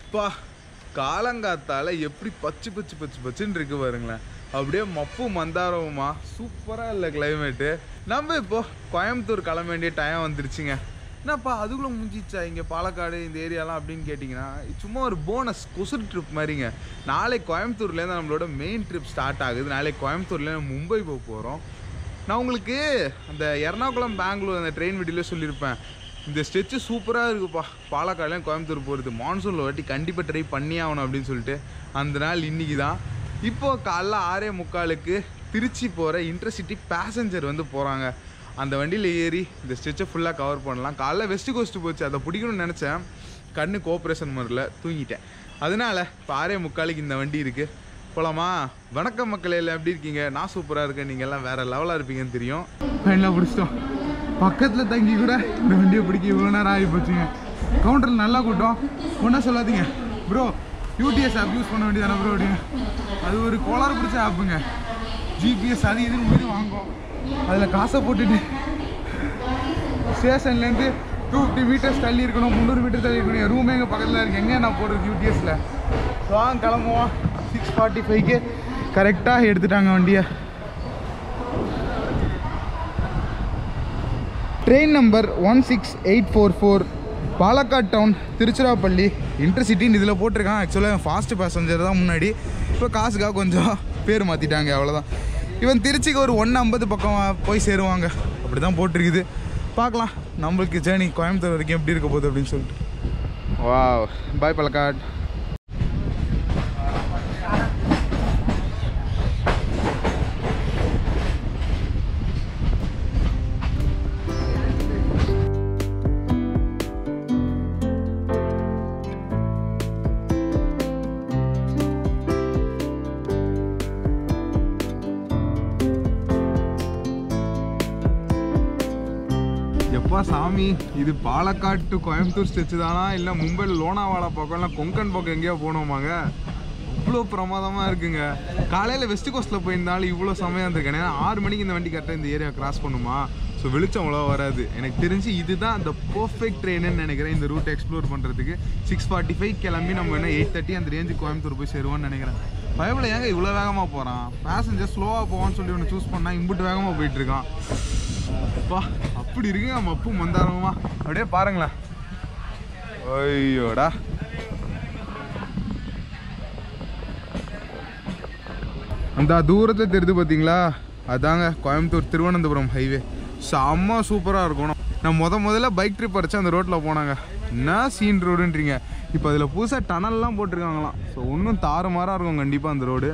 பா காலங்காத்தால எப்படி பச்சு பச்சு பச்சு பச்சுன்னு இருக்கு பாருங்களேன் அப்படியே மப்பு மந்தாரவுமா சூப்பராக இல்லை கிளைமேட்டு நம்ம இப்போ கோயம்புத்தூர் கிளம்ப வேண்டிய டைம் வந்துருச்சுங்க என்னப்பா அதுக்குள்ளே முடிஞ்சிச்சா இங்கே பாலக்காடு இந்த ஏரியாலாம் அப்படின்னு கேட்டிங்கன்னா சும்மா ஒரு போனஸ் கொசுறு ட்ரிப் மாதிரிங்க நாளைக்கு கோயம்புத்தூர்லேருந்து நம்மளோட மெயின் ட்ரிப் ஸ்டார்ட் ஆகுது நாளைக்கு கோயம்புத்தூர்லேருந்து மும்பை போக போகிறோம் நான் உங்களுக்கு அந்த எர்ணாகுளம் பெங்களூர் அந்த ட்ரெயின் வீடியோவில் சொல்லியிருப்பேன் இந்த ஸ்டெச்சு சூப்பராக இருக்குப்பா பாலக்காடுலேயும் கோயம்புத்தூர் போகிறது மான்சூனில் வாட்டி கண்டிப்பாக ட்ரை பண்ணி ஆகணும் அப்படின்னு சொல்லிட்டு அந்த நாள் இன்னைக்கு தான் இப்போ காலைல ஆறே முக்காலுக்கு திருச்சி போகிற இன்டர்சிட்டி பேசஞ்சர் வந்து போகிறாங்க அந்த வண்டியில் ஏறி இந்த ஸ்டெச்சை ஃபுல்லாக கவர் பண்ணலாம் காலைல வெஸ்ட் கோஸ்ட் போச்சு அதை பிடிக்கணும்னு நினச்சேன் கண்ணு கோஆப்ரேஷன் மாதிரில தூங்கிட்டேன் அதனால இப்போ ஆறே முக்காலுக்கு இந்த வண்டி இருக்குது போலாமா வணக்கம் மக்களே எல்லாம் எப்படி இருக்கீங்க நான் சூப்பராக இருக்கேன் நீங்கள் எல்லாம் வேற லெவலாக இருப்பீங்கன்னு தெரியும் ஃபைனலாக பிடிச்சிட்டோம் பக்கத்தில் தங்கி கூட இந்த வண்டியை பிடிக்க இவ்வளோ நேரம் ஆகி போச்சுங்க கவுண்டரில் நல்லா கூட்டம் ஒன்றா சொல்லாதீங்க ப்ரோ யூடிஎஸ் ஆப் யூஸ் பண்ண வேண்டியதானே ப்ரோ அப்படின்னு அது ஒரு கோளாறு பிடிச்ச ஆப்புங்க ஜிபிஎஸ் அது இதுன்னு மீறி வாங்கும் அதில் காசை போட்டுட்டு ஸ்டேஷன்லேருந்து டூ ஃபிஃப்டி மீட்டர்ஸ் தள்ளி இருக்கணும் முந்நூறு மீட்டர் தள்ளி இருக்கணும் என் ரூமே எங்கள் பக்கத்தில் இருக்கு எங்கே நான் போடுறது யூடிஎஸில் வாங்க கிளம்புவோம் சிக்ஸ் ஃபார்ட்டி ஃபைவ்க்கு கரெக்டாக எடுத்துட்டாங்க வண்டியை train number one six eight four four Palakkad town Tiruchirappalli இன்டர்சிட்டின்னு இதில் போட்டிருக்கான் ஆக்சுவலாக ஃபாஸ்ட் பேசஞ்சர் தான் முன்னாடி இப்போ காசுக்காக கொஞ்சம் பேர் மாற்றிட்டாங்க அவ்வளோதான் இவன் திருச்சிக்கு ஒரு ஒன்று ஐம்பது பக்கம் போய் சேருவாங்க அப்படி தான் போட்டிருக்குது பார்க்கலாம் நம்மளுக்கு ஜேர்னி கோயம்புத்தூர் வரைக்கும் எப்படி இருக்க போகுது அப்படின்னு சொல்லிட்டு வா பாய் பாலக்காட் எப்பா சாமி இது பாலக்காடு டு கோயம்புத்தூர் ஸ்டெச்சு தானா இல்லை மும்பையில் லோனாவாலா பக்கம் இல்லை கொங்கன் பக்கம் எங்கேயோ போனோமாங்க இவ்வளோ பிரமாதமாக இருக்குங்க காலையில் வெஸ்ட் கோஸ்ட்டில் போயிருந்தாலும் இவ்வளோ செமையாக இருந்திருக்கேன் ஏன்னா ஆறு மணிக்கு இந்த வண்டி கரெக்டாக இந்த ஏரியா கிராஸ் பண்ணுமா ஸோ வெளிச்சம் அவ்வளோ வராது எனக்கு தெரிஞ்சு இதுதான் அந்த பர்ஃபெக்ட் ட்ரெயின்னு நினைக்கிறேன் இந்த ரூட்டை எக்ஸ்ப்ளோர் பண்ணுறதுக்கு சிக்ஸ் ஃபார்ட்டி ஃபைவ் கிளம்பி நம்ம என்ன எயிட் தேர்ட்டி அந்த ரேஞ்சுக்கு கோயம்புத்தூர் போய் சேருவோம்னு நினைக்கிறேன் பயவில் ஏங்க இவ்வளோ வேகமாக போகிறான் பேசஞ்சர் ஸ்லோவாக போவான்னு சொல்லி ஒன்று சூஸ் பண்ணால் இம்புட்டு வேகமாக போயிட்டு இருக்கான் அப்பா அப்படி இருக்குங்க மப்பு மந்தாரமா அப்படியே பாருங்களேன் ஐயோடா அந்த தூரத்தில் தெரியுது பார்த்தீங்களா அதாங்க கோயம்புத்தூர் திருவனந்தபுரம் ஹைவே செம்ம சூப்பராக இருக்கும் நான் முத முதல்ல பைக் ட்ரிப் அடிச்சு அந்த ரோட்டில் போனாங்க என்ன சீன் ரோடுன்றீங்க இப்போ அதில் புதுசாக டனல்லாம் போட்டிருக்காங்களாம் ஸோ இன்னும் தாறுமாறாக இருக்கும் கண்டிப்பாக அந்த ரோடு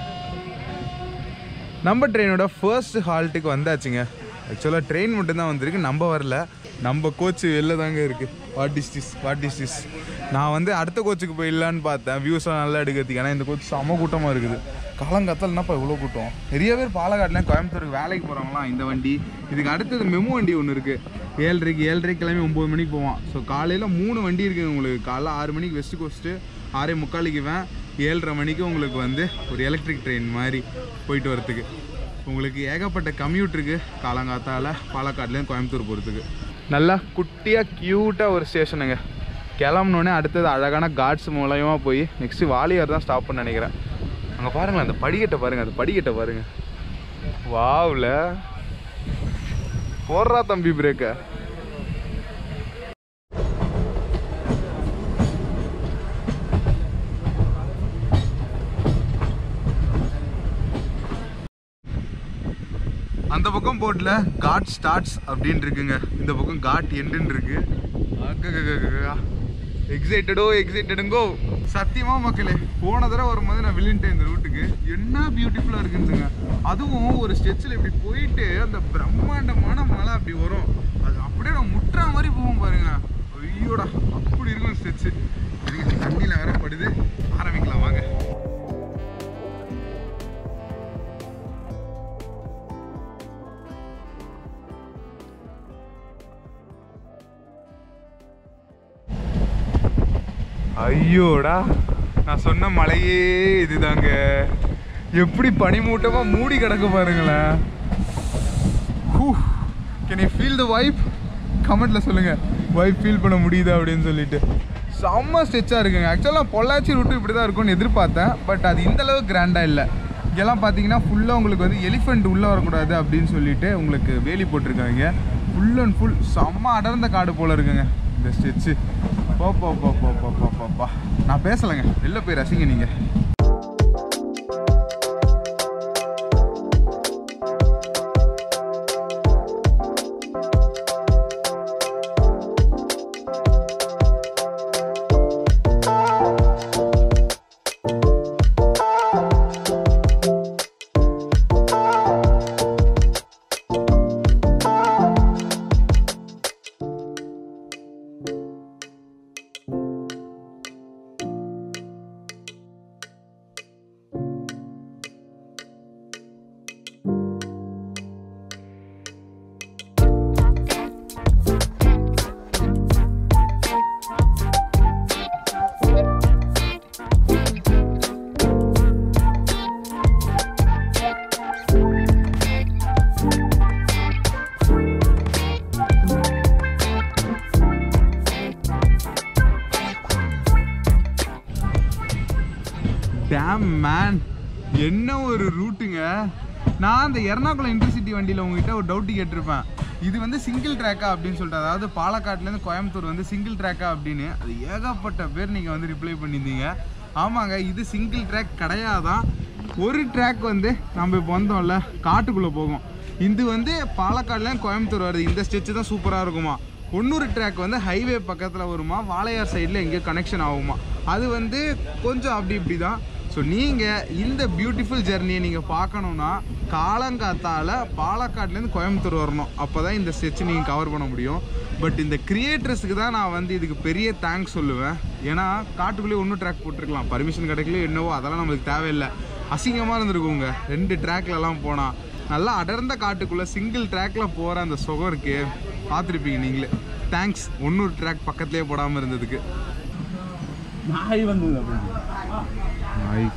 நம்ம ட்ரெயினோட ஃபர்ஸ்ட் ஹால்ட்டுக்கு வந்தாச்சுங்க ஆக்சுவலாக ட்ரெயின் மட்டும்தான் வந்திருக்கு நம்ம வரல நம்ம கோச் வெளில தாங்க இருக்குது what is this what is this நான் வந்து அடுத்த கோச்சுக்கு போயிடலான்னு பார்த்தேன் வியூஸ்லாம் நல்லா எடுக்கிறதுக்கு ஏன்னா இந்த கோச் செம கூட்டமாக இருக்குது காலங்காத்தால் என்னப்பா இவ்வளோ கூட்டம் நிறைய பேர் பாலக்காட்டில் கோயம்புத்தூருக்கு வேலைக்கு போகிறவங்களாம் இந்த வண்டி இதுக்கு அடுத்தது மெமு வண்டி ஒன்று இருக்குது ஏழரைக்கு ஏழரைக்கு கிளம்பி ஒம்பது மணிக்கு போவான் ஸோ காலையில் மூணு வண்டி இருக்குது உங்களுக்கு காலைல ஆறு மணிக்கு வெஸ்ட் கோஸ்ட்டு ஆறே முக்காலுக்கு வேன் ஏழரை மணிக்கு உங்களுக்கு வந்து ஒரு எலக்ட்ரிக் ட்ரெயின் மாதிரி போயிட்டு வரத்துக்கு உங்களுக்கு ஏகப்பட்ட கம்யூட் இருக்குது காலங்காத்தால் பாலக்காட்லேருந்து கோயம்புத்தூர் போகிறதுக்கு நல்லா குட்டியாக க்யூட்டாக ஒரு ஸ்டேஷனுங்க கிளம்புனோடனே அடுத்தது அழகான காட்ஸ் மூலயமா போய் நெக்ஸ்ட்டு வாலியார் தான் ஸ்டாப் பண்ண நினைக்கிறேன் அங்கே பாருங்களேன் அந்த படிக்கட்டை பாருங்கள் அந்த படிக்கட்டை பாருங்கள் வாவில் போடுறா தம்பி பிரேக்கை அந்த பக்கம் போட்டில் காட் ஸ்டார்ட்ஸ் அப்படின்னு இருக்குங்க இந்த பக்கம் காட் எண்டுன்னு இருக்கு எக்ஸைட்டடோ எக்ஸைட்டடுங்கோ சத்தியமா மக்களே போன தடவை வரும்போது நான் வில்லின்ட்டேன் இந்த ரூட்டுக்கு என்ன பியூட்டிஃபுல்லாக இருக்குதுங்க அதுவும் ஒரு ஸ்டெச்சில் இப்படி போயிட்டு அந்த பிரம்மாண்டமான மலை அப்படி வரும் அது அப்படியே நான் முட்டுற மாதிரி போகும் பாருங்க ஐயோடா அப்படி இருக்கும் ஸ்டெச்சு தண்ணியில் வேற படுது ஆரம்பிக்கலாம் வாங்க ஐயோடா நான் சொன்ன மலையே இதுதாங்க எப்படி பனிமூட்டமா மூடி கிடக்கு பாருங்களேன் can you feel the vibe கமெண்ட்ல சொல்லுங்க வைப் ஃபீல் பண்ண முடியுதா அப்படின்னு சொல்லிட்டு செம்ம ஸ்டெச்சாக இருக்குங்க ஆக்சுவலாக பொள்ளாச்சி ரூட்டு இப்படி தான் இருக்கும்னு எதிர்பார்த்தேன் பட் அது இந்த அளவுக்கு கிராண்டாக இல்லை இங்கெல்லாம் பார்த்தீங்கன்னா ஃபுல்லாக உங்களுக்கு வந்து எலிஃபெண்ட் உள்ளே வரக்கூடாது அப்படின்னு சொல்லிட்டு உங்களுக்கு வேலி போட்டிருக்காங்க ஃபுல் அண்ட் ஃபுல் செம்ம அடர்ந்த காடு போல் இருக்குங்க இந்த ஸ்டெச்சு போ போ போ போ போ போ போ பா நான் பேசலைங்க வெளில போய் ரசிங்க நீங்கள் டேம் மேன் என்ன ஒரு ரூட்டுங்க நான் அந்த எர்ணாகுளம் இன்டர்சிட்டி வண்டியில் உங்ககிட்ட ஒரு டவுட் கேட்டிருப்பேன் இது வந்து சிங்கிள் ட்ராக்கா அப்படின்னு சொல்லிட்டு அதாவது பாலக்காட்டுலேருந்து கோயம்புத்தூர் வந்து சிங்கிள் ட்ராக்கா அப்படின்னு அது ஏகப்பட்ட பேர் நீங்கள் வந்து ரிப்ளை பண்ணியிருந்தீங்க ஆமாங்க இது சிங்கிள் ட்ராக் கிடையாதான் ஒரு ட்ராக் வந்து நம்ம இப்போ வந்தோம்ல காட்டுக்குள்ளே போகும் இது வந்து பாலக்காடுலேருந்து கோயம்புத்தூர் வருது இந்த ஸ்டெச்சு தான் சூப்பராக இருக்குமா ஒன்னொரு ட்ராக் வந்து ஹைவே பக்கத்தில் வருமா வாளையார் சைடில் எங்கேயோ கனெக்ஷன் ஆகுமா அது வந்து கொஞ்சம் அப்படி இப்படி தான் ஸோ நீங்கள் இந்த பியூட்டிஃபுல் ஜெர்னியை நீங்கள் பார்க்கணுன்னா காலங்காத்தால பாலக்காட்லேருந்து கோயம்புத்தூர் வரணும் அப்போ தான் இந்த ஸ்டெச் நீங்கள் கவர் பண்ண முடியும் பட் இந்த கிரியேட்டர்ஸுக்கு தான் நான் வந்து இதுக்கு பெரிய தேங்க்ஸ் சொல்லுவேன் ஏன்னா காட்டுக்குள்ளேயே ஒன்றும் ட்ராக் போட்டிருக்கலாம் பர்மிஷன் கிடைக்கல என்னவோ அதெல்லாம் நம்மளுக்கு தேவையில்லை அசிங்கமாக இருந்திருக்குங்க ரெண்டு ட்ராக்லலாம் போனால் நல்லா அடர்ந்த காட்டுக்குள்ளே சிங்கிள் ட்ராக்ல போகிற அந்த சுகம் இருக்கு பார்த்துருப்பீங்க நீங்களே தேங்க்ஸ் ஒன்னொரு ட்ராக் பக்கத்துலேயே போடாமல் இருந்ததுக்கு நாய் வந்தது அப்படின்னு நாய்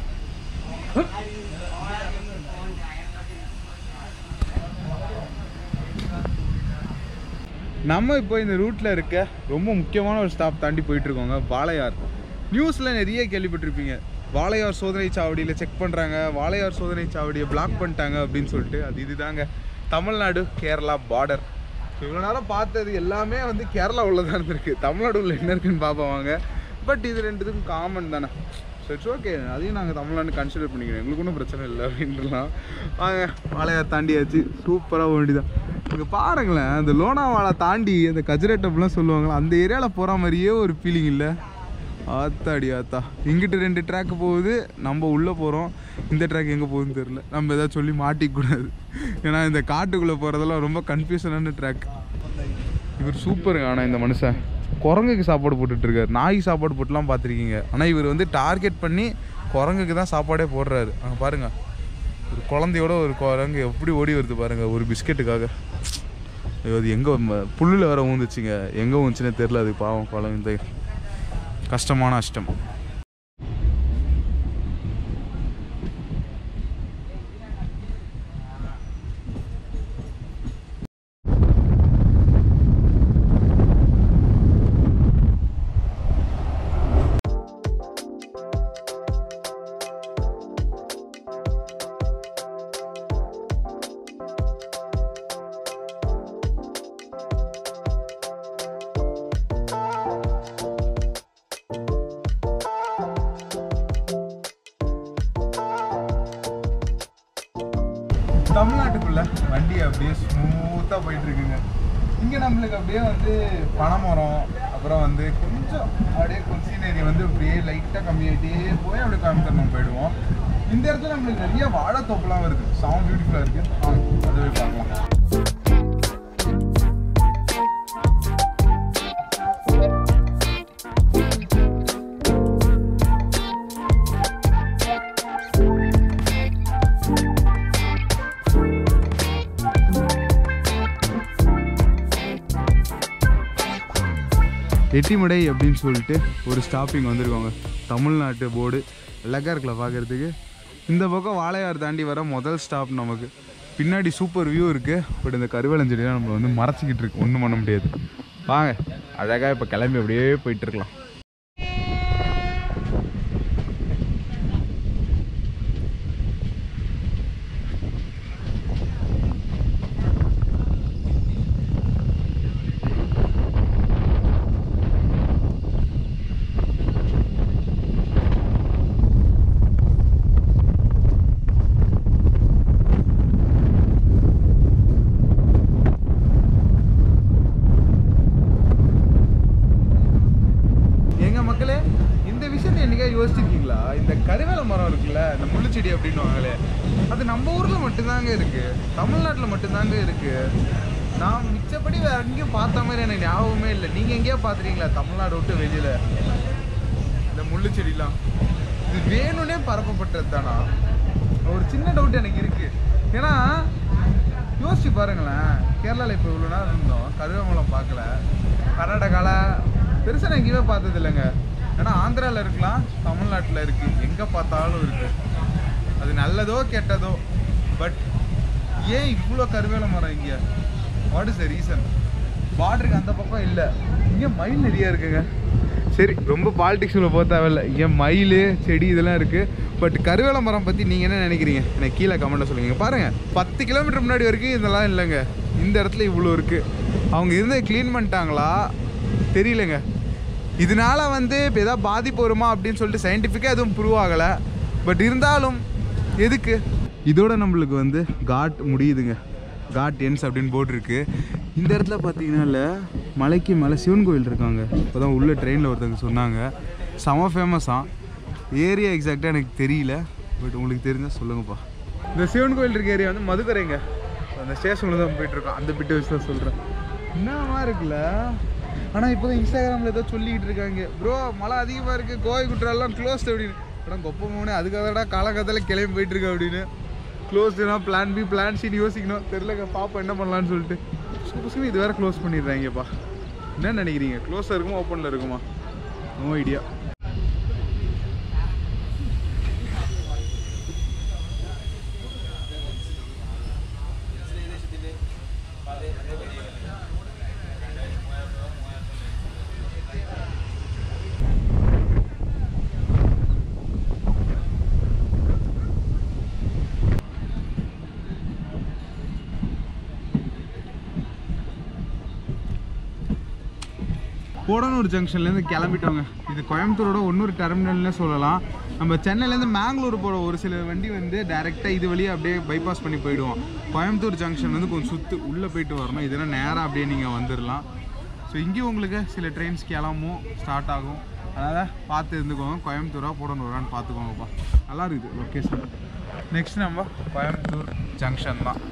நம்ம இப்போ இந்த ரூட்டில் இருக்க ரொம்ப முக்கியமான ஒரு ஸ்டாப் தாண்டி போயிட்டு இருக்கோங்க வாளையார் நியூஸில் நிறைய கேள்விப்பட்டிருப்பீங்க வாளையார் சோதனை சாவடியில் செக் பண்ணுறாங்க வாளையார் சோதனை சாவடியை பிளாக் பண்ணிட்டாங்க அப்படின்னு சொல்லிட்டு அது இதுதாங்க தமிழ்நாடு கேரளா பார்டர் இவ்வளோ நேரம் பார்த்தது எல்லாமே வந்து கேரளா உள்ளதான் இருந்திருக்கு தமிழ்நாடு உள்ள என்ன இருக்குன்னு பார்ப்பாங்க பட் இது ரெண்டுத்துக்கும் காமன் தானே ஸோ இட்ஸ் ஓகே அதையும் நாங்கள் தமிழ்நாடு கன்சிடர் பண்ணிக்கிறோம் எங்களுக்கு ஒன்றும் பிரச்சனை இல்லை அப்படின்றலாம் வாங்க வாழையார் தாண்டியாச்சு சூப்பராக வேண்டிதான் இங்கே பாருங்களேன் அந்த லோனாவாலா தாண்டி அந்த கஜரட்டப்லாம் சொல்லுவாங்களா அந்த ஏரியாவில் போகிற மாதிரியே ஒரு ஃபீலிங் இல்லை ஆத்தாடி ஆத்தா இங்கிட்டு ரெண்டு ட்ராக் போகுது நம்ம உள்ளே போகிறோம் இந்த ட்ராக் எங்கே போகுதுன்னு தெரில நம்ம ஏதாவது சொல்லி மாட்டிக்கூடாது ஏன்னா இந்த காட்டுக்குள்ளே போகிறதெல்லாம் ரொம்ப கன்ஃபியூஷனான ட்ராக் இவர் சூப்பருங்க ஆனால் இந்த மனுஷன் குரங்குக்கு சாப்பாடு போட்டுட்டு இருக்காரு நாய்க்கு சாப்பாடு போட்டுலாம் பார்த்துருக்கீங்க ஆனால் இவர் வந்து டார்கெட் பண்ணி குரங்குக்கு தான் சாப்பாடே போடுறாரு அங்கே பாருங்க ஒரு குழந்தையோட ஒரு குரங்கு எப்படி ஓடி வருது பாருங்க ஒரு பிஸ்கெட்டுக்காக ஐயோ, அது எங்கே புல்லில் வர ஊந்துச்சுங்க எங்கே ஊந்துச்சுன்னே தெரில அது பாவம் குழந்தை கஷ்டமான அஷ்டம் தமிழ்நாட்டுக்குள்ள வண்டி அப்படியே ஸ்மூத்தாக போயிட்டு இருக்குங்க இங்கே நம்மளுக்கு அப்படியே வந்து பனைமரம் அப்புறம் வந்து கொஞ்சம் அப்படியே கொஞ்சம் சீனரி வந்து அப்படியே லைட்டாக கம்மியாகிட்டே போய் அப்படியே கோயம்புத்தூர் நம்ம போயிடுவோம் இந்த இடத்துல நம்மளுக்கு நிறைய வாழைத்தோப்புலாம் வருது சவுண்ட் பியூட்டிஃபுல்லாக இருக்குது ஆ அதை போய் பார்க்கலாம் எட்டிமடை அப்படின்னு சொல்லிட்டு ஒரு ஸ்டாப்பிங் வந்திருக்கோங்க தமிழ்நாட்டு போர்டு அழகாக இருக்குல்ல பார்க்குறதுக்கு இந்த பக்கம் வாளையார் தாண்டி வர முதல் ஸ்டாப் நமக்கு பின்னாடி சூப்பர் வியூ இருக்குது பட் இந்த கருவேலஞ்செடிலாம் நம்மளை வந்து மறைச்சிக்கிட்டு இருக்கு ஒன்றும் பண்ண முடியாது வாங்க அழகாக இப்போ கிளம்பி அப்படியே போயிட்டு இருக்கலாம் என்னைக்கா யோசிச்சிருக்கீங்களா இந்த கருவேல மரம் இருக்குல்ல இந்த முள்ளுச்செடி அப்படின்னுவாங்களே அது நம்ம ஊரில் மட்டும்தாங்க இருக்கு தமிழ்நாட்டில் மட்டும்தாங்க இருக்கு நான் மிச்சப்படி வேற எங்கேயும் பார்த்த மாதிரி எனக்கு ஞாபகமே இல்லை நீங்கள் எங்கேயோ பார்த்துருக்கீங்களா தமிழ்நாடு விட்டு வெளியில் இந்த முள்ளுச்செடிலாம் இது வேணும்னே பரப்பப்பட்டது தானா ஒரு சின்ன டவுட் எனக்கு இருக்கு ஏன்னா யோசிச்சு பாருங்களேன் கேரளாவில் இப்போ இவ்வளோ நாள் இருந்தோம் கருவேமலம் பார்க்கல கர்நாடகாவில் பெருசாக நான் எங்கேயுமே பார்த்தது இல்லைங்க ஏன்னா ஆந்திராவில் இருக்கலாம் தமிழ்நாட்டில் இருக்குது எங்கே பார்த்தாலும் இருக்குது அது நல்லதோ கெட்டதோ பட் ஏன் இவ்வளோ கருவேல மரம் இங்கே வாட் இஸ் த ரீசன் பார்டருக்கு அந்த பக்கம் இல்லை இங்கே மயில் நிறைய இருக்குங்க சரி ரொம்ப பாலிடிக்ஸில் போக தேவையில்ல இங்கே மயில் செடி இதெல்லாம் இருக்குது பட் கருவேல மரம் பற்றி நீங்கள் என்ன நினைக்கிறீங்க எனக்கு கீழே கமெண்ட்டில் சொல்லுங்க பாருங்கள் பத்து கிலோமீட்டர் முன்னாடி வரைக்கும் இதெல்லாம் இல்லைங்க இந்த இடத்துல இவ்வளோ இருக்குது அவங்க இருந்ததை க்ளீன் பண்ணிட்டாங்களா தெரியலங்க இதனால வந்து இப்போ எதாவது பாதிப்பு வருமா அப்படின்னு சொல்லிட்டு சயின்டிஃபிக்காக எதுவும் ப்ரூவ் ஆகலை பட் இருந்தாலும் எதுக்கு இதோட நம்மளுக்கு வந்து காட் முடியுதுங்க காட் என்ஸ் அப்படின்னு போட்டிருக்கு இந்த இடத்துல பார்த்தீங்கன்னா இல்லை மலைக்கு மேலே சிவன் கோயில் இருக்காங்க இப்போ தான் உள்ள ட்ரெயினில் ஒருத்தவங்க சொன்னாங்க செம ஃபேமஸாக ஏரியா எக்ஸாக்டாக எனக்கு தெரியல பட் உங்களுக்கு தெரிஞ்சால் சொல்லுங்கப்பா இந்த சிவன் கோயில் இருக்க ஏரியா வந்து மதுக்கரைங்க அந்த ஸ்டேஷனில் தான் போயிட்டுருக்கோம் அந்த பிட்டு வச்சு தான் சொல்கிறேன் என்னமா இருக்குல்ல ஆனால் இப்போ தான் இன்ஸ்டாகிராமில் ஏதோ சொல்லிக்கிட்டு இருக்காங்க ப்ரோ மழை அதிகமாக இருக்குது கோவை குற்றாலாம் க்ளோஸ்ட் அப்படின்னு அதான் கொப்ப மூணு அதுக்காகடா காலகட்டத்தில் கிளம்பி போயிட்டு இருக்கு அப்படின்னு க்ளோஸ்டுனா பிளான் பி பிளான் ஷீட் யோசிக்கணும் தெரிலங்க பாப்பா என்ன பண்ணலான்னு சொல்லிட்டு சூப்பர் இது வேற க்ளோஸ் பண்ணிடுறாங்கப்பா என்ன நினைக்கிறீங்க க்ளோஸாக இருக்குமா ஓப்பனில் இருக்குமா நோ ஐடியா கோடனூர் ஜங்ஷன்லேருந்து கிளம்பிட்டோங்க இது கோயம்புத்தூரோட இன்னொரு டெர்மினல்னே சொல்லலாம் நம்ம சென்னையிலேருந்து மேங்களூர் போகிற ஒரு சில வண்டி வந்து டைரெக்டாக இது வழியாக அப்படியே பைபாஸ் பண்ணி போயிடுவோம் கோயம்புத்தூர் ஜங்ஷன் வந்து கொஞ்சம் சுற்று உள்ளே போயிட்டு வரணும் இதெல்லாம் நேராக அப்படியே நீங்கள் வந்துடலாம் ஸோ இங்கேயும் உங்களுக்கு சில ட்ரெயின்ஸ் கிளம்பும் ஸ்டார்ட் ஆகும் அதனால் பார்த்து இருந்துக்கோங்க கோயம்புத்தூரா போடணுறான்னு பார்த்துக்கோங்கப்பா நல்லா இருக்குது லொக்கேஷன் நெக்ஸ்ட் நம்ம கோயம்புத்தூர் ஜங்ஷன் தான்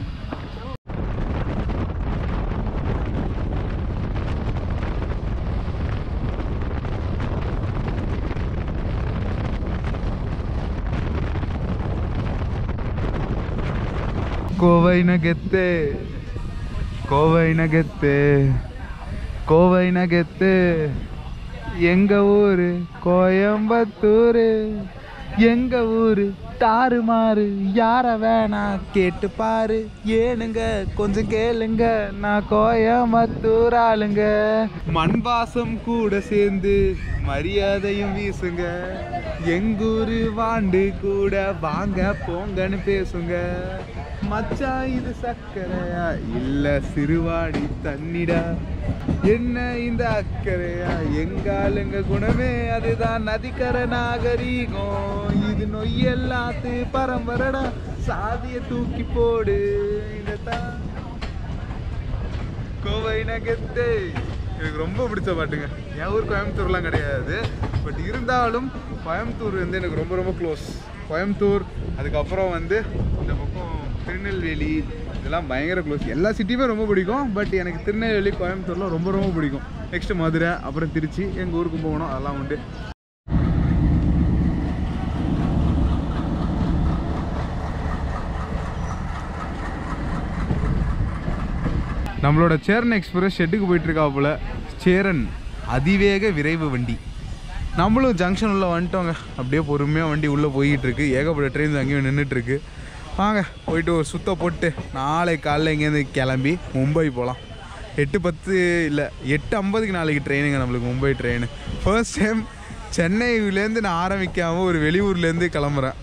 கோவை நகெத்து கோவை நகெத்து கோவை நகெத்து எங்க ஊரு கோயம்புத்தூரு எங்க ஊரு தாறுமாறு யார வேணா கேட்டு பாரு ஏனுங்க கொஞ்சம் கேளுங்க நான் கோயம்புத்தூர் ஆளுங்க மண் வாசம் கூட சேர்ந்து மரியாதையும் வீசுங்க எங்கூரு வாண்டு கூட வாங்க போங்கன்னு பேசுங்க மச்சான் இது சக்கரையா இல்ல சிறுவாடி தண்ணிடா என்ன இந்த அக்கறையா எங்காலுங்க குணமே அதுதான் நதிக்கரை நாகரீகம் இது நொய்யெல்லாத்து பரம்பரடா சாதிய தூக்கி போடு இந்த தான் கோவை நகத்து எனக்கு ரொம்ப பிடிச்ச பாட்டுங்க என் ஊர் கோயம்புத்தூர்லாம் கிடையாது பட் இருந்தாலும் கோயம்புத்தூர் வந்து எனக்கு ரொம்ப ரொம்ப க்ளோஸ் கோயம்புத்தூர் அதுக்கப்புறம் வந்து இந்த பக்கம் திருநெல்வேலி இதெல்லாம் பயங்கர க்ளோஸ் எல்லா சிட்டியுமே ரொம்ப பிடிக்கும் பட் எனக்கு திருநெல்வேலி கோயம்புத்தூர்லாம் ரொம்ப ரொம்ப பிடிக்கும் நெக்ஸ்ட் மதுரை அப்புறம் திருச்சி எங்கள் ஊருக்கு போகணும் அதெல்லாம் உண்டு நம்மளோட சேரன் எக்ஸ்பிரஸ் ஷெட்டுக்கு போயிட்டு இருக்காப்புல சேரன் அதிவேக விரைவு வண்டி நம்மளும் ஜங்ஷன் உள்ள வந்துட்டோங்க அப்படியே பொறுமையாக வண்டி உள்ளே போய்கிட்டு இருக்கு ஏகப்பட்ட ட்ரெயின்ஸ் அங்கேயும் நின்றுட்டு இருக்கு வாங்க போயிட்டு ஒரு சுத்த போட்டு நாளை காலைல இங்கேருந்து கிளம்பி மும்பை போகலாம் எட்டு பத்து இல்லை எட்டு ஐம்பதுக்கு நாளைக்கு ட்ரெயினுங்க நம்மளுக்கு மும்பை ட்ரெயின் ஃபர்ஸ்ட் டைம் சென்னையிலேருந்து நான் ஆரம்பிக்காமல் ஒரு வெளியூர்லேருந்து கிளம்புறேன்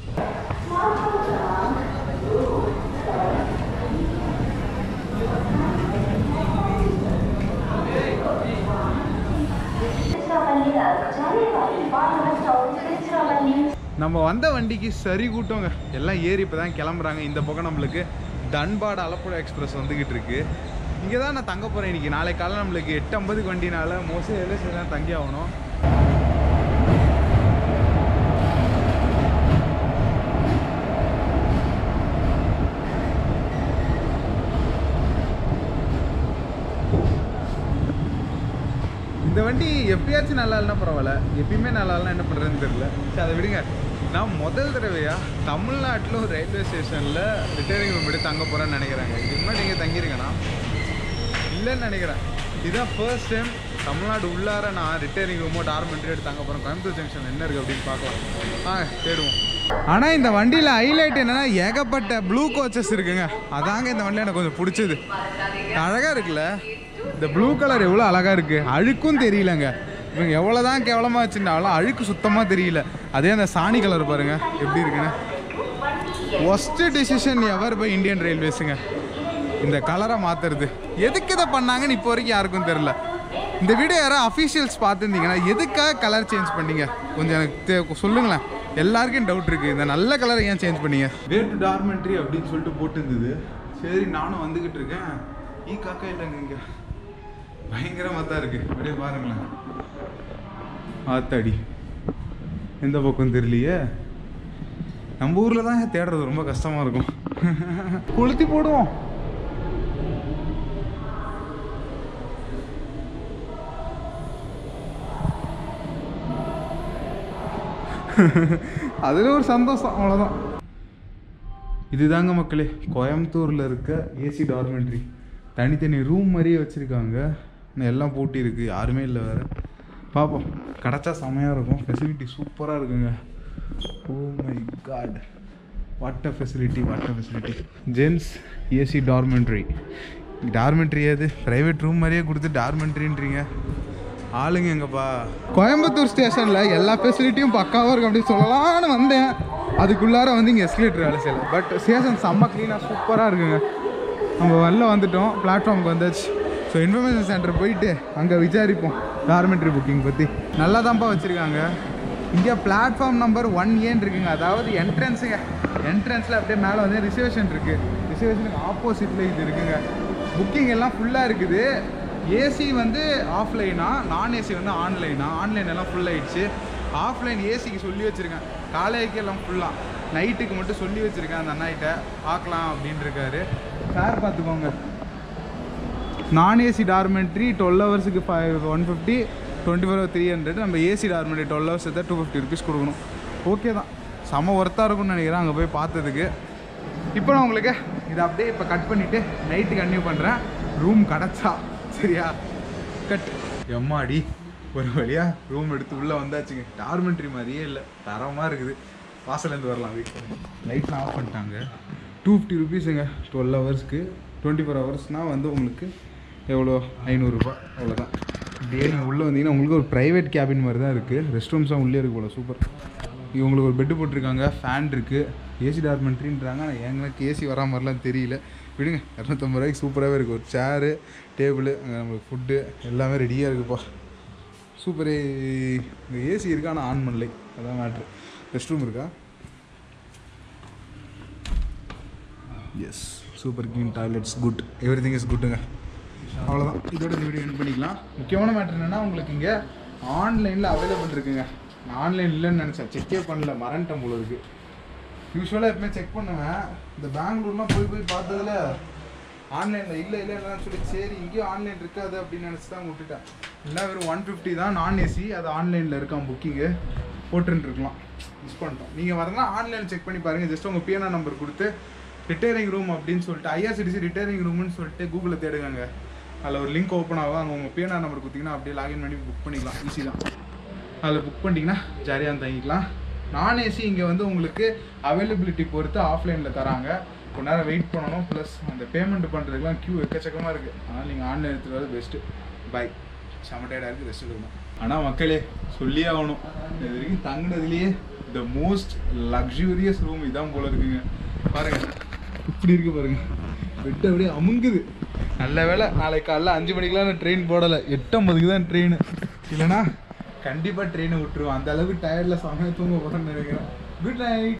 நம்ம வந்த வண்டிக்கு சரி கூட்டங்க எல்லாம் ஏறி இப்போ தான் கிளம்புறாங்க இந்த பக்கம் நம்மளுக்கு தன்பாடு அலப்புழா எக்ஸ்பிரஸ் வந்துக்கிட்டு இருக்கு இங்கே தான் நான் தங்க போகிறேன் இன்னைக்கு நாளை காலை நம்மளுக்கு எட்டு ஐம்பதுக்கு வண்டினால மோஸ்ட்லி எல்லாம் தங்கி ஆகணும் வண்டி எப்பயாச்சும் நல்லா இல்லைனா பரவாயில்ல எப்பயுமே நல்லா இல்லைனா என்ன பண்ணுறதுன்னு தெரியல சரி அதை விடுங்க நான் முதல் தடவையா தமிழ்நாட்டில் ஒரு ரயில்வே ஸ்டேஷனில் ரிட்டையரிங் ரூம் எடுத்து தங்க போகிறேன்னு நினைக்கிறாங்க இதுக்கு முன்னாடி நீங்கள் தங்கியிருக்கேனா இல்லைன்னு நினைக்கிறேன் இதுதான் ஃபர்ஸ்ட் டைம் தமிழ்நாடு உள்ளார நான் ரிட்டையரிங் ரூமோ டார்மெண்ட்ரி எடுத்து தங்க போகிறேன் கோயம்புத்தூர் ஜங்ஷன் என்ன இருக்குது அப்படின்னு பார்க்கலாம் ஆ தேடுவோம் ஆனால் இந்த வண்டியில் ஹைலைட் என்னன்னா ஏகப்பட்ட ப்ளூ கோச்சஸ் இருக்குங்க அதாங்க இந்த வண்டியில் எனக்கு கொஞ்சம் பிடிச்சது அழகாக இருக்குல்ல இந்த ப்ளூ கலர் எவ்வளோ அழகாக இருக்குது அழுக்கும் தெரியலங்க இவங்க எவ்வளோ தான் கேவலமாக வச்சுருந்தாலும் அழுக்கு சுத்தமாக தெரியல அதே அந்த சாணி கலர் பாருங்க எப்படி இருக்குன்னு worst decision ever by Indian ரயில்வேஸுங்க இந்த கலரை மாற்றுறது எதுக்கு இதை பண்ணாங்கன்னு இப்போ வரைக்கும் யாருக்கும் தெரில இந்த வீடியோ யாராவது அஃபீஷியல்ஸ் பார்த்துருந்தீங்கன்னா எதுக்காக கலர் சேஞ்ச் பண்ணீங்க கொஞ்சம் எனக்கு தே- சொல்லுங்களேன் எல்லாருக்கும் டவுட் இருக்குது இந்த நல்ல கலரை ஏன் சேஞ்ச் பண்ணீங்க வே டு டார்மெண்ட்ரி அப்படின்னு சொல்லிட்டு போட்டுருந்தது சரி நானும் வந்துக்கிட்டு இருக்கேன் ஈ காக்கா இல்லைங்க இங்கே பயங்கரமாக தான் இருக்குது அப்படியே பாருங்களேன் ஆத்தாடி எந்த பக்கம் தெரியலையே நம்ம ஊரில் தான் தேடுறது ரொம்ப கஷ்டமாக இருக்கும் கொளுத்தி போடுவோம் அதில் ஒரு சந்தோஷம் அவ்வளோதான் இதுதாங்க மக்களே கோயம்புத்தூரில் இருக்க ஏசி டார்மெண்ட்ரி தனித்தனி ரூம் மாதிரியே வச்சுருக்காங்க இன்னும் எல்லாம் பூட்டி இருக்குது யாருமே இல்லை வேறு பார்ப்போம் கிடச்சா செமையாக இருக்கும் ஃபெசிலிட்டி சூப்பராக இருக்குங்க oh my God what a facility what a facility gents AC dormitory dormitory அது ப்ரைவேட் ரூம் மாதிரியே கொடுத்து டார்மெண்ட்ரின்றீங்க ஆளுங்க எங்கப்பா கோயம்புத்தூர் ஸ்டேஷனில் எல்லா ஃபெசிலிட்டியும் பக்காவாக இருக்கும் அப்படின்னு சொல்லலாம்னு வந்தேன் அதுக்குள்ளார வந்து இங்கே எஸ்கலேட்டர் வேலை செய்யல பட் ஸ்டேஷன் செம்ம க்ளீனாக சூப்பராக இருக்குங்க நம்ம வெளில வந்துட்டோம் பிளாட்ஃபார்முக்கு வந்தாச்சு ஸோ இன்ஃபர்மேஷன் சென்டர் போயிட்டு அங்கே விசாரிப்போம் டார்மெண்ட்ரி புக்கிங் பற்றி நல்லா தான்ப்பா வச்சுருக்காங்க இங்கே பிளாட்ஃபார்ம் நம்பர் ஒன் ஏன்னு இருக்குங்க அதாவது என்ட்ரன்ஸுங்க என்ட்ரன்ஸில் அப்படியே மேலே வந்து ரிசர்வேஷன் இருக்குது ரிசர்வேஷனுக்கு ஆப்போசிட்டில் இது இருக்குங்க புக்கிங் எல்லாம் ஃபுல்லாக இருக்குது ஏசி வந்து ஆஃப்லைனா நான் ஏசி வந்து ஆன்லைனா ஆன்லைன் எல்லாம் ஃபுல் ஆயிடுச்சு ஆஃப்லைன் ஏசிக்கு சொல்லி வச்சுருக்கேன் காலைக்கு எல்லாம் ஃபுல்லாக நைட்டுக்கு மட்டும் சொல்லி வச்சுருக்கேன் அந்த அண்ணாயிட்ட பார்க்கலாம் அப்படின்னு இருக்காரு சார் பார்த்துக்கோங்க நான் ஏசி டார்மெண்ட்ரி டுவெல் ஹவர்ஸுக்கு five one fifty twenty four three hundred நம்ம ஏசி டார்மெண்ட்ரி டுவெல் ஹவர்ஸ் எடுத்தால் டூ ஃபிஃப்டி ருபீஸ் கொடுக்கணும் ஓகே தான் செம ஒர்த்தாக இருக்கும்னு நினைக்கிறேன் அங்கே போய் பார்த்ததுக்கு இப்போ நான் உங்களுக்கு இதை அப்படியே இப்போ கட் பண்ணிவிட்டு நைட்டு கன்டினியூ பண்ணுறேன் ரூம் கிடச்சா சரியா கட் எம்மாடி ஒரு வழியாக ரூம் எடுத்து உள்ளே வந்தாச்சுங்க டார்மெண்ட்ரி மாதிரியே இல்லை தரமாக இருக்குது வாசலேருந்து வரலாம் வீட்டு லைட்லாம் ஆஃப் பண்ணிட்டாங்க டூ ஃபிஃப்டி ருபீஸுங்க டுவெல் ஹவர்ஸ்க்கு டுவெண்ட்டி ஃபோர் ஹவர்ஸ்னால் வந்து உங்களுக்கு எவ்வளோ ஐநூறுரூபா அவ்வளோதான் இப்படியே நீங்கள் உள்ளே வந்தீங்கன்னா உங்களுக்கு ஒரு ப்ரைவேட் கேபின் மாதிரி தான் இருக்குது ரெஸ்ட் ரூம்ஸாக உள்ளே இருக்கு போல சூப்பர் இவங்களுக்கு ஒரு பெட்டு போட்டிருக்காங்க ஃபேன் இருக்குது ஏசி டார்மெண்ட்ரின்றாங்க ஆனால் எங்களுக்கு ஏசி வரா மாதிரிலாம் தெரியல விடுங்க இரநூத்தம்பது ரூபாய்க்கு சூப்பராகவே இருக்குது ஒரு சேரு டேபிள் அங்கே நம்மளுக்கு ஃபுட்டு எல்லாமே ரெடியாக இருக்குப்பா சூப்பர் இங்கே ஏசி இருக்கா ஆனால் ஆன் பண்ணலை அதான் மேட்ரு ரெஸ்ட் ரூம் இருக்கா yes super clean toilets good everything is குட்டுங்க அவ்வளோதான் இதோட இந்த வீடியோ என் பண்ணிக்கலாம் முக்கியமான மேட்ரு என்னென்னா உங்களுக்கு இங்கே ஆன்லைனில் அவைலபிள் இருக்குங்க நான் ஆன்லைன் இல்லைன்னு நினச்சேன் செக்கே பண்ணல மறந்துட்டேன் போல இருக்கு யூஸ்வலாக எப்பவுமே செக் பண்ணுவேன் இந்த பெங்களூர்லாம் போய் போய் பார்த்ததுல ஆன்லைனில் இல்லை இல்லைன்னு சொல்லி சரி இங்கேயும் ஆன்லைன் இருக்காது அப்படின்னு நினச்சி தான் விட்டுட்டேன் இல்லை வெறும் ஒன் ஃபிஃப்டி தான் நான் ஏசி அது ஆன்லைனில் இருக்கான் புக்கிங்கு போட்டுன்னு இருக்கலாம் மிஸ் பண்ணிட்டோம் நீங்கள் வரலாம் ஆன்லைன் செக் பண்ணி பாருங்கள் ஜஸ்ட் உங்கள் பிஎன்ஆர் நம்பர் கொடுத்து ரிட்டையரிங் ரூம் அப்படின்னு சொல்லிட்டு ஐஆர்சிடிசி ரிட்டையரிங் ரூம்னு சொல்லிட்டு கூகுளில் தேடுங்க அதில் ஒரு லிங்க் ஓப்பன் ஆகும் அங்கே உங்கள் பிஎன்ஆர் நம்பர் கொடுத்தீங்கன்னா அப்படியே லாகின் பண்ணி புக் பண்ணிக்கலாம் ஈஸி தான் அதில் புக் பண்ணிட்டீங்கன்னா ஜாலியாக தங்கிக்கலாம் நான் ஏசி இங்கே வந்து உங்களுக்கு அவைலபிலிட்டி பொறுத்து ஆஃப்லைனில் தராங்க கொஞ்ச நேரம் வெயிட் பண்ணணும் ப்ளஸ் அந்த பேமெண்ட் பண்ணுறதுக்குலாம் க்யூ எக்கச்சக்கமாக இருக்குது அதனால் நீங்கள் ஆன்லைன் எடுத்துகிட்டு வரது பெஸ்ட்டு பை செம டயர்டாக இருக்குது ரெஸ்ட் எடுக்கணும் ஆனால் மக்களே சொல்லியே ஆகணும் இது வரைக்கும் தங்குனதுலேயே த மோஸ்ட் லக்ஸூரியஸ் ரூம் இதான் போல இருக்குங்க பாருங்க இப்படி இருக்கு பாருங்க பெட்டு அப்படியே அமுங்குது நல்ல வேளை நாளைக்கு காலைல அஞ்சு மணிக்கெலாம் நான் ட்ரெயின் போடலை எட்டம்பதுக்கு தான் ட்ரெயின் இல்லைன்னா கண்டிப்பாக ட்ரெயினை விட்டுருவேன் அந்த அளவுக்கு டயர்டில் சமயம் தூங்க போகிறேன்னு நினைக்கிறேன் குட் நைட்